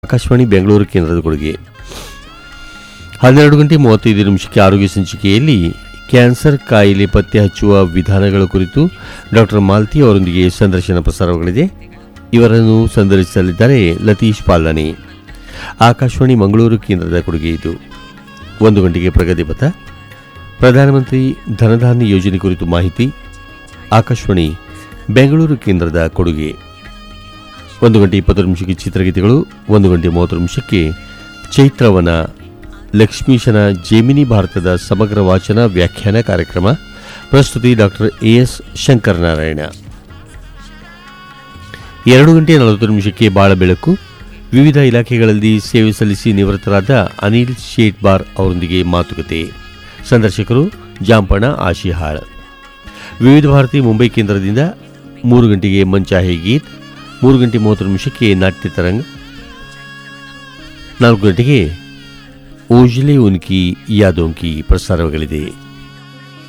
ಆಕಾಶವಾಣಿ ಬೆಂಗಳೂರು ಕೇಂದ್ರದ ಕೊಡುಗೆ ಹನ್ನೆರಡು ಗಂಟೆ ಮೂವತ್ತೈದು ನಿಮಿಷಕ್ಕೆ ಆರೋಗ್ಯ ಸಂಚಿಕೆಯಲ್ಲಿ ಕ್ಯಾನ್ಸರ್ ಕಾಯಿಲೆ ಪತ್ತೆ ಹಚ್ಚುವ ವಿಧಾನಗಳ ಕುರಿತು ಡಾಕ್ಟರ್ ಮಾಲ್ತಿ ಅವರೊಂದಿಗೆ ಸಂದರ್ಶನ ಪ್ರಸಾರವಾಗಲಿದೆ ಇವರನ್ನು ಸಂದರ್ಶಿಸಲಿದ್ದಾರೆ ಲತೀಶ್ ಪಾಲನೆ ಆಕಾಶವಾಣಿ ಮಂಗಳೂರು ಕೇಂದ್ರದ ಕೊಡುಗೆ ಇದು ಒಂದು ಗಂಟೆಗೆ ಪ್ರಗತಿ ಪಥ ಪ್ರಧಾನಮಂತ್ರಿ ಧನಧಾನ್ಯ ಯೋಜನೆ ಕುರಿತು ಮಾಹಿತಿ ಆಕಾಶವಾಣಿ ಬೆಂಗಳೂರು ಕೇಂದ್ರದ ಕೊಡುಗೆ ಒಂದು ಗಂಟೆ ಇಪ್ಪತ್ತು ನಿಮಿಷಕ್ಕೆ ಚಿತ್ರಗೀತೆಗಳು ಒಂದು ಗಂಟೆ ಮೂವತ್ತು ನಿಮಿಷಕ್ಕೆ ಚೈತ್ರವನ ಲಕ್ಷ್ಮೀಶನ ಜೇಮಿನಿ ಭಾರತದ ಸಮಗ್ರ ವಾಚನ ವ್ಯಾಖ್ಯಾನ ಕಾರ್ಯಕ್ರಮ ಪ್ರಸ್ತುತಿ ಡಾಕ್ಟರ್ ಎ ಎಸ್ ಶಂಕರನಾರಾಯಣ ಎರಡು ಗಂಟೆ ನಲವತ್ತು ನಿಮಿಷಕ್ಕೆ ಬಾಳ ಬೆಳಕು ವಿವಿಧ ಇಲಾಖೆಗಳಲ್ಲಿ ಸೇವೆ ಸಲ್ಲಿಸಿ ನಿವೃತ್ತರಾದ ಅನಿಲ್ ಶೇಟ್ಬಾರ್ ಅವರೊಂದಿಗೆ ಮಾತುಕತೆ ಸಂದರ್ಶಕರು ಜಾಂಪಣ ಆಶಿಹಾಳ್ ವಿವಿಧ ಭಾರತಿ ಮುಂಬೈ ಕೇಂದ್ರದಿಂದ ಮೂರು ಗಂಟೆಗೆ ಮಂಚಾಹಿ ಗೀತ್ ಮೂರು ಗಂಟೆ ಮೂವತ್ತು ನಿಮಿಷಕ್ಕೆ ನಾಟ್ಯ ತರಂಗ್ ನಾಲ್ಕು ಗಂಟೆಗೆ ಓಜ್ಲೆ ಉನ್ಕಿ ಯಾದೋಂಕಿ ಪ್ರಸಾರವಾಗಲಿದೆ